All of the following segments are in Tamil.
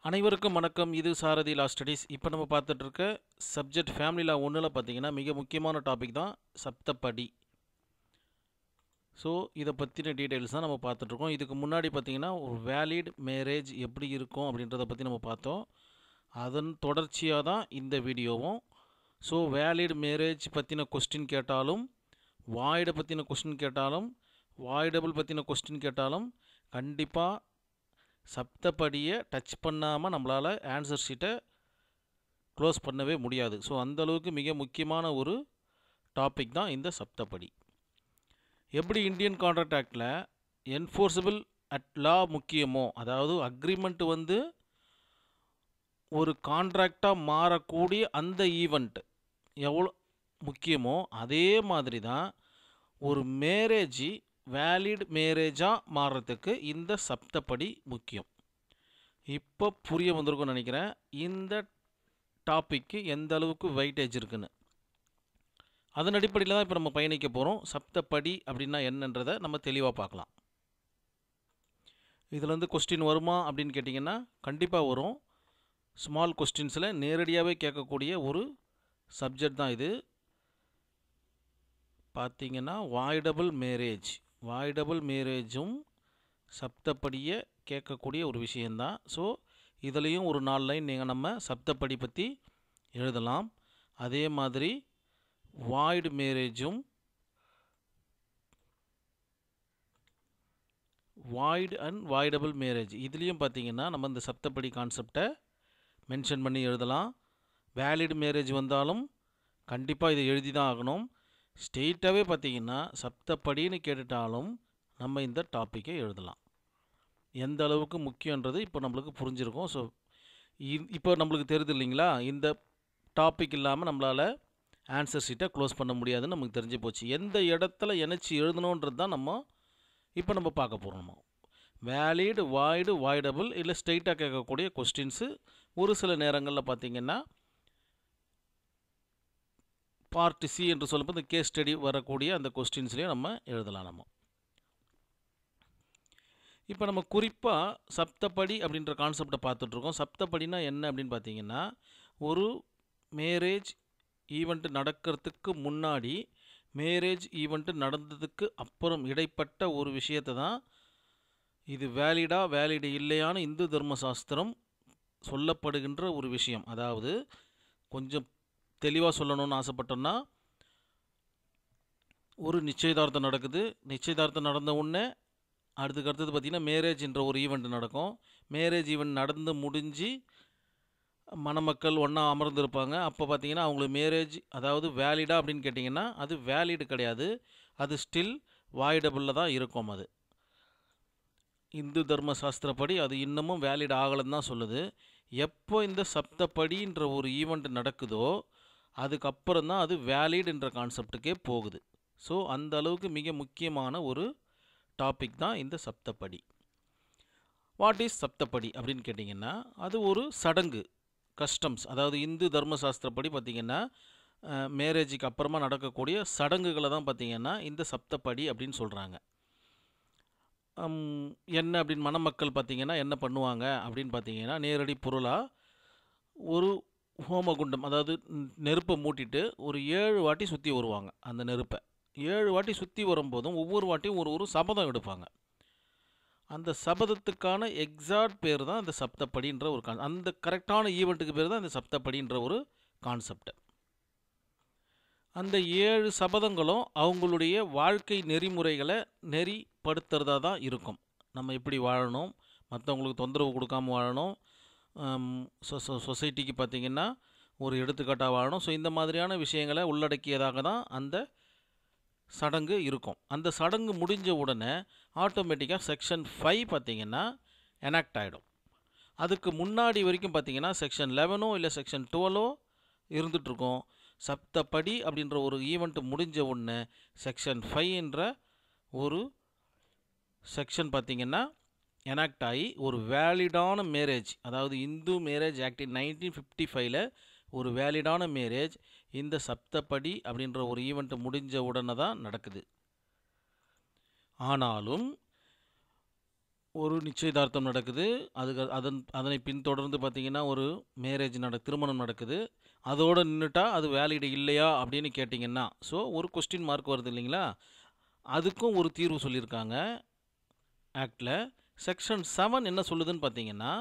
அனைவருக்கும் வணக்கம் இது சாரதி லா ஸ்டடீஸ் இப்போ நம்ம பார்த்துட்டு இருக்க சப்ஜெக்ட் ஃபேமிலி லா ஒன்றில் பார்த்தீங்கன்னா மிக முக்கியமான டாபிக் தான் சப்தப்படி ஸோ இதை பற்றின டீட்டெயில்ஸ் தான் நம்ம பார்த்துட்ருக்கோம் இதுக்கு முன்னாடி பார்த்தீங்கன்னா ஒரு வேலிட் மேரேஜ் எப்படி இருக்கும் அப்படின்றத பற்றி நம்ம பார்த்தோம் அதன் தொடர்ச்சியாக தான் இந்த வீடியோவும் ஸோ வேலிட் மேரேஜ் பற்றின கொஸ்டின் கேட்டாலும் வாய்டை பற்றின கொஸ்டின் கேட்டாலும் வாய்டபிள் பற்றின கொஸ்டின் கேட்டாலும் கண்டிப்பாக சப்தப்படியை டச் பண்ணாமல் நம்மளால் ஆன்சர் ஷீட்டை க்ளோஸ் பண்ணவே முடியாது ஸோ அந்தளவுக்கு மிக முக்கியமான ஒரு டாபிக் தான் இந்த சப்தப்படி எப்படி இந்தியன் கான்ட்ராக்ட் ஆக்டில் என்ஃபோர்ஸபிள் அட் லா முக்கியமோ அதாவது அக்ரிமெண்ட் வந்து ஒரு கான்ட்ராக்டாக மாறக்கூடிய அந்த ஈவெண்ட் எவ்வளோ முக்கியமோ அதே மாதிரி தான் ஒரு மேரேஜ் வேலிட் மேரேஜாக மாறுறதுக்கு இந்த சப்தப்படி முக்கியம் இப்போ புரிய வந்திருக்கும்னு நினைக்கிறேன் இந்த டாப்பிக்கு எந்த அளவுக்கு வெயிட்டேஜ் இருக்குன்னு அதன் அடிப்படையில் தான் இப்போ நம்ம பயணிக்க போகிறோம் சப்தப்படி அப்படின்னா என்னன்றதை நம்ம தெளிவாக பார்க்கலாம் இதில் வந்து கொஸ்டின் வருமா அப்படின்னு கேட்டிங்கன்னா கண்டிப்பாக வரும் ஸ்மால் கொஸ்டின்ஸில் நேரடியாகவே கேட்கக்கூடிய ஒரு சப்ஜெக்ட் தான் இது பார்த்தீங்கன்னா வாய்டபிள் மேரேஜ் வாய்டபிள் மேரேஜும் சப்தப்படியை கேட்கக்கூடிய ஒரு விஷயந்தான் ஸோ இதுலேயும் ஒரு நாலு லைன் நீங்கள் நம்ம சப்தப்படி பற்றி எழுதலாம் அதே மாதிரி வாய்டு மேரேஜும் வாய்டு அண்ட் வாய்டபிள் மேரேஜ் இதுலேயும் பார்த்தீங்கன்னா நம்ம இந்த சப்தப்படி கான்செப்டை மென்ஷன் பண்ணி எழுதலாம் வேலிட் மேரேஜ் வந்தாலும் கண்டிப்பாக இதை எழுதி தான் ஆகணும் ஸ்ட்ரெயிட்டாகவே பார்த்தீங்கன்னா சப்தப்படின்னு கேட்டுட்டாலும் நம்ம இந்த டாப்பிக்கை எழுதலாம் எந்த அளவுக்கு முக்கியன்றது இப்போ நம்மளுக்கு புரிஞ்சிருக்கும் ஸோ இப்போ நம்மளுக்கு தெரியுது இல்லைங்களா இந்த டாபிக் இல்லாமல் நம்மளால் ஆன்சர் ஷீட்டை க்ளோஸ் பண்ண முடியாதுன்னு நமக்கு தெரிஞ்சு போச்சு எந்த இடத்துல இணைச்சி எழுதணுன்றது தான் நம்ம இப்போ நம்ம பார்க்க போகிறோம் நம்ம வேலிடு வாய்டு வாய்டபுள் இல்லை ஸ்ட்ரெயிட்டாக கேட்கக்கூடிய கொஸ்டின்ஸு ஒரு சில நேரங்களில் பார்த்திங்கன்னா பார்ட் சி என்று சொல்லும்போது இந்த கேஸ் ஸ்டடி வரக்கூடிய அந்த கொஸ்டின்ஸ்லேயும் நம்ம எழுதலாம் நம்ம இப்போ நம்ம குறிப்பாக சப்தப்படி அப்படின்ற கான்செப்டை பார்த்துட்ருக்கோம் சப்தப்படினா என்ன அப்படின்னு பார்த்தீங்கன்னா ஒரு மேரேஜ் ஈவெண்ட் நடக்கிறதுக்கு முன்னாடி மேரேஜ் ஈவெண்ட்டு நடந்ததுக்கு அப்புறம் இடைப்பட்ட ஒரு விஷயத்தை தான் இது வேலிடா வேலிடு இல்லையான்னு இந்து தர்மசாஸ்திரம் சொல்லப்படுகின்ற ஒரு விஷயம் அதாவது கொஞ்சம் தெளிவாக சொல்லணும்னு ஆசைப்பட்டோம்னா ஒரு நிச்சயதார்த்தம் நடக்குது நிச்சயதார்த்தம் நடந்த உடனே அடுத்துக்கு அடுத்தது பார்த்திங்கன்னா மேரேஜ்ன்ற ஒரு ஈவெண்ட் நடக்கும் மேரேஜ் ஈவெண்ட் நடந்து முடிஞ்சு மணமக்கள் ஒன்றா அமர்ந்திருப்பாங்க அப்போ பார்த்தீங்கன்னா அவங்களுக்கு மேரேஜ் அதாவது வேலிடா அப்படின்னு கேட்டிங்கன்னா அது வேலிடு கிடையாது அது ஸ்டில் வாய்டபுளில் தான் இருக்கும் அது இந்து தர்ம சாஸ்திரப்படி அது இன்னமும் வேலிட் ஆகலைன்னு தான் சொல்லுது எப்போ இந்த சப்தப்படின்ற ஒரு ஈவெண்ட் நடக்குதோ அதுக்கப்புறம் தான் அது வேலிடுன்ற கான்செப்டுக்கே போகுது ஸோ அந்த அளவுக்கு மிக முக்கியமான ஒரு டாபிக் தான் இந்த சப்தப்படி வாட் இஸ் சப்தப்படி அப்படின்னு கேட்டிங்கன்னா அது ஒரு சடங்கு கஸ்டம்ஸ் அதாவது இந்து தர்மசாஸ்திரப்படி பார்த்திங்கன்னா மேரேஜுக்கு அப்புறமா நடக்கக்கூடிய சடங்குகளை தான் பார்த்திங்கன்னா இந்த சப்தப்படி அப்படின்னு சொல்கிறாங்க என்ன அப்படின்னு மணமக்கள் பார்த்திங்கன்னா என்ன பண்ணுவாங்க அப்படின்னு பார்த்தீங்கன்னா நேரடி பொருளாக ஒரு ஹோமகுண்டம் அதாவது நெருப்பை மூட்டிட்டு ஒரு ஏழு வாட்டி சுற்றி வருவாங்க அந்த நெருப்பை ஏழு வாட்டி சுற்றி வரும்போதும் ஒவ்வொரு வாட்டியும் ஒரு ஒரு சபதம் எடுப்பாங்க அந்த சபதத்துக்கான எக்ஸாக்ட் பேர் தான் இந்த சப்தப்படின்ற ஒரு கான் அந்த கரெக்டான ஈவெண்ட்டுக்கு பேர் தான் இந்த சப்தப்படின்ற ஒரு கான்செப்ட் அந்த ஏழு சபதங்களும் அவங்களுடைய வாழ்க்கை நெறிமுறைகளை நெறிப்படுத்துகிறதா தான் இருக்கும் நம்ம எப்படி வாழணும் மற்றவங்களுக்கு தொந்தரவு கொடுக்காம வாழணும் சொசைட்டிக்கு பார்த்திங்கன்னா ஒரு எடுத்துக்காட்டாக வாழணும் ஸோ இந்த மாதிரியான விஷயங்களை உள்ளடக்கியதாக தான் அந்த சடங்கு இருக்கும் அந்த சடங்கு முடிஞ்ச உடனே ஆட்டோமேட்டிக்காக செக்ஷன் ஃபைவ் பார்த்திங்கன்னா எனாக்ட் ஆகிடும் அதுக்கு முன்னாடி வரைக்கும் பார்த்திங்கன்னா செக்ஷன் லெவனோ இல்லை செக்ஷன் டுவெலோ இருந்துகிட்ருக்கோம் சப்தப்படி அப்படின்ற ஒரு ஈவெண்ட்டு முடிஞ்ச உடனே செக்ஷன் ஃபைவ்ன்ற ஒரு செக்ஷன் பார்த்திங்கன்னா எனாக்ட் ஆகி ஒரு வேலிடான மேரேஜ் அதாவது Hindu marriage act nineteen fifty ஃபைவ்ல ஒரு வேலிடான மேரேஜ் இந்த சப்தப்படி அப்படின்ற ஒரு ஈவெண்ட் முடிஞ்ச உடனே தான் நடக்குது ஆனாலும் ஒரு நிச்சயதார்த்தம் நடக்குது அதுக்கு அதன் அதனை பின்தொடர்ந்து பார்த்தீங்கன்னா ஒரு மேரேஜ் நட திருமணம் நடக்குது அதோடு நின்றுட்டா அது வேலிடு இல்லையா அப்படின்னு கேட்டிங்கன்னா ஸோ ஒரு கொஸ்டின் மார்க் வருது இல்லைங்களா அதுக்கும் ஒரு தீர்வு சொல்லியிருக்காங்க ஆக்டில் செக்ஷன் செவன் என்ன சொல்லுதுன்னு பார்த்தீங்கன்னா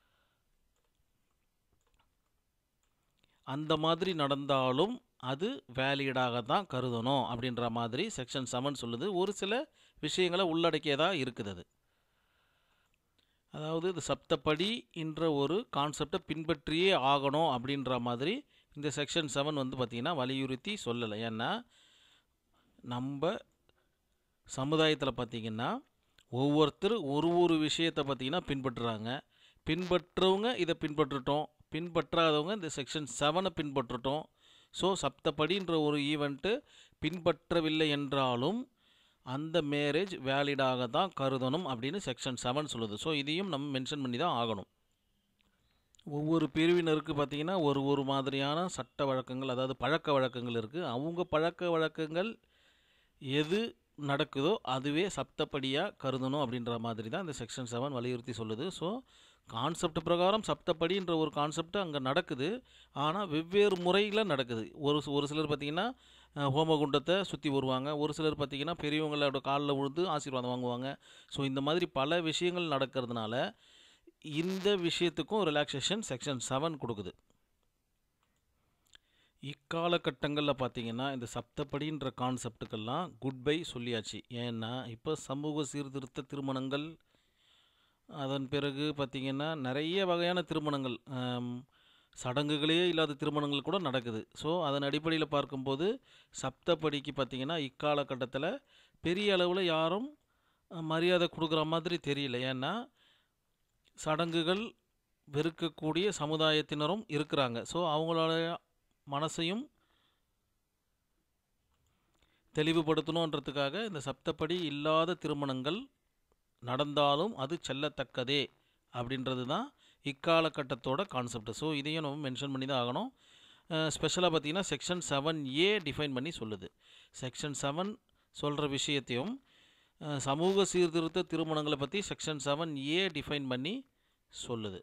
அந்த மாதிரி நடந்தாலும் அது வேலிடாக தான் கருதணும் அப்படின்ற மாதிரி செக்ஷன் செவன் சொல்லுது ஒரு சில விஷயங்களை உள்ளடக்கியதாக இருக்குது அது அதாவது இது சப்தப்படி என்ற ஒரு கான்செப்டை பின்பற்றியே ஆகணும் அப்படின்ற மாதிரி இந்த செக்ஷன் செவன் வந்து பார்த்திங்கன்னா வலியுறுத்தி சொல்லலை ஏன்னா நம்ம சமுதாயத்தில் பார்த்திங்கன்னா ஒவ்வொருத்தர் ஒரு ஒரு விஷயத்தை பார்த்திங்கன்னா பின்பற்றுறாங்க பின்பற்றவங்க இதை பின்பற்றட்டும் பின்பற்றாதவங்க இந்த செக்ஷன் செவனை பின்பற்றட்டும் ஸோ சப்தப்படின்ற ஒரு ஈவெண்ட்டு பின்பற்றவில்லை என்றாலும் அந்த மேரேஜ் வேலிடாக தான் கருதணும் அப்படின்னு செக்ஷன் செவன் சொல்லுது ஸோ இதையும் நம்ம மென்ஷன் பண்ணி தான் ஆகணும் ஒவ்வொரு பிரிவினருக்கு பார்த்திங்கன்னா ஒரு ஒரு மாதிரியான சட்ட வழக்கங்கள் அதாவது பழக்க வழக்கங்கள் இருக்குது அவங்க பழக்க வழக்கங்கள் எது நடக்குதோ அதுவே சப்தப்படியாக கருதணும் அப்படின்ற மாதிரி தான் இந்த செக்ஷன் செவன் வலியுறுத்தி சொல்லுது ஸோ கான்செப்ட் பிரகாரம் சப்தப்படின்ற ஒரு கான்செப்ட் அங்கே நடக்குது ஆனால் வெவ்வேறு முறையில் நடக்குது ஒரு ஒரு சிலர் பார்த்திங்கன்னா ஹோமகுண்டத்தை சுற்றி வருவாங்க ஒரு சிலர் பார்த்திங்கன்னா பெரியவங்களோட காலில் விழுந்து ஆசீர்வாதம் வாங்குவாங்க ஸோ இந்த மாதிரி பல விஷயங்கள் நடக்கிறதுனால இந்த விஷயத்துக்கும் ரிலாக்ஸேஷன் செக்ஷன் செவன் கொடுக்குது இக்காலகட்டங்களில் பார்த்திங்கன்னா இந்த சப்தப்படின்ற கான்செப்டுக்கெல்லாம் குட் பை சொல்லியாச்சு ஏன்னா இப்போ சமூக சீர்திருத்த திருமணங்கள் அதன் பிறகு பார்த்திங்கன்னா நிறைய வகையான திருமணங்கள் சடங்குகளே இல்லாத திருமணங்கள் கூட நடக்குது ஸோ அதன் அடிப்படையில் பார்க்கும்போது சப்தப்படிக்கு பார்த்திங்கன்னா இக்காலகட்டத்தில் பெரிய அளவில் யாரும் மரியாதை கொடுக்குற மாதிரி தெரியல ஏன்னா சடங்குகள் வெறுக்கக்கூடிய சமுதாயத்தினரும் இருக்கிறாங்க ஸோ அவங்களோட மனசையும் தெளிவுபடுத்தணுன்றதுக்காக இந்த சப்தப்படி இல்லாத திருமணங்கள் நடந்தாலும் அது செல்லத்தக்கதே அப்படின்றது தான் இக்காலகட்டத்தோட கான்செப்ட் ஸோ இதையும் நம்ம மென்ஷன் பண்ணி தான் ஆகணும் ஸ்பெஷலாக பார்த்தீங்கன்னா செக்ஷன் செவன் ஏ டிஃபைன் பண்ணி சொல்லுது செக்ஷன் செவன் சொல்கிற விஷயத்தையும் சமூக சீர்திருத்த திருமணங்களை பற்றி செக்ஷன் செவன் ஏ டிஃபைன் பண்ணி சொல்லுது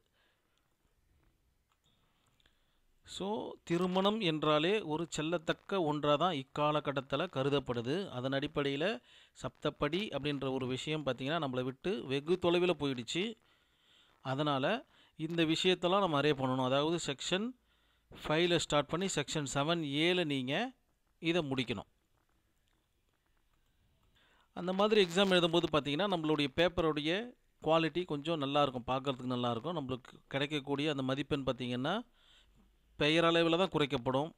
ஸோ திருமணம் என்றாலே ஒரு செல்லத்தக்க ஒன்றாக தான் இக்காலகட்டத்தில் கருதப்படுது அதன் அடிப்படையில் சப்தப்படி அப்படின்ற ஒரு விஷயம் பார்த்திங்கன்னா நம்மளை விட்டு வெகு தொலைவில் போயிடுச்சு அதனால் இந்த விஷயத்தெல்லாம் நம்ம அரே பண்ணணும் அதாவது செக்ஷன் ஃபைவ்ல ஸ்டார்ட் பண்ணி செக்ஷன் செவன் ஏல நீங்கள் இதை முடிக்கணும் அந்த மாதிரி எக்ஸாம் எழுதும்போது பார்த்திங்கன்னா நம்மளுடைய பேப்பருடைய குவாலிட்டி கொஞ்சம் நல்லாயிருக்கும் பார்க்குறதுக்கு நல்லாயிருக்கும் நம்மளுக்கு கிடைக்கக்கூடிய அந்த மதிப்பெண் பார்த்திங்கன்னா பெயரளவில் தான் குறைக்கப்படும்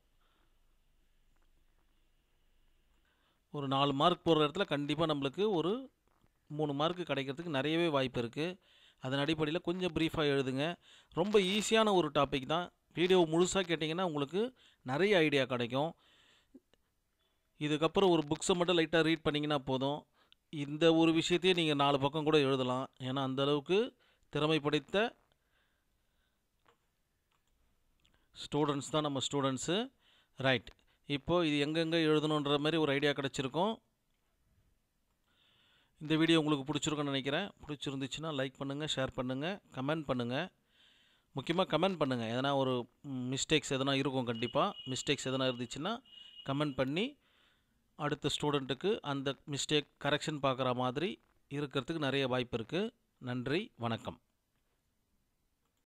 ஒரு நாலு மார்க் போகிற இடத்துல கண்டிப்பாக நம்மளுக்கு ஒரு மூணு மார்க் கிடைக்கிறதுக்கு நிறையவே வாய்ப்பு இருக்குது அதன் அடிப்படையில் கொஞ்சம் ப்ரீஃபாக எழுதுங்க ரொம்ப ஈஸியான ஒரு டாபிக் தான் வீடியோ முழுசாக கேட்டிங்கன்னா உங்களுக்கு நிறைய ஐடியா கிடைக்கும் இதுக்கப்புறம் ஒரு புக்ஸை மட்டும் லைட்டாக ரீட் பண்ணிங்கன்னா போதும் இந்த ஒரு விஷயத்தையே நீங்கள் நாலு பக்கம் கூட எழுதலாம் ஏன்னா அந்தளவுக்கு திறமை படைத்த ஸ்டூடெண்ட்ஸ் தான் நம்ம ஸ்டூடெண்ட்ஸு ரைட் இப்போது இது எங்கெங்கே எழுதணுன்ற மாதிரி ஒரு ஐடியா கிடச்சிருக்கும் இந்த வீடியோ உங்களுக்கு பிடிச்சிருக்குன்னு நினைக்கிறேன் பிடிச்சிருந்துச்சுன்னா லைக் பண்ணுங்கள் ஷேர் பண்ணுங்கள் கமெண்ட் பண்ணுங்கள் முக்கியமாக கமெண்ட் பண்ணுங்கள் எதனா ஒரு மிஸ்டேக்ஸ் எதனா இருக்கும் கண்டிப்பாக மிஸ்டேக்ஸ் எதனா இருந்துச்சுன்னா கமெண்ட் பண்ணி அடுத்த ஸ்டூடெண்ட்டுக்கு அந்த மிஸ்டேக் கரெக்ஷன் பார்க்குற மாதிரி இருக்கிறதுக்கு நிறைய வாய்ப்பு இருக்குது நன்றி வணக்கம்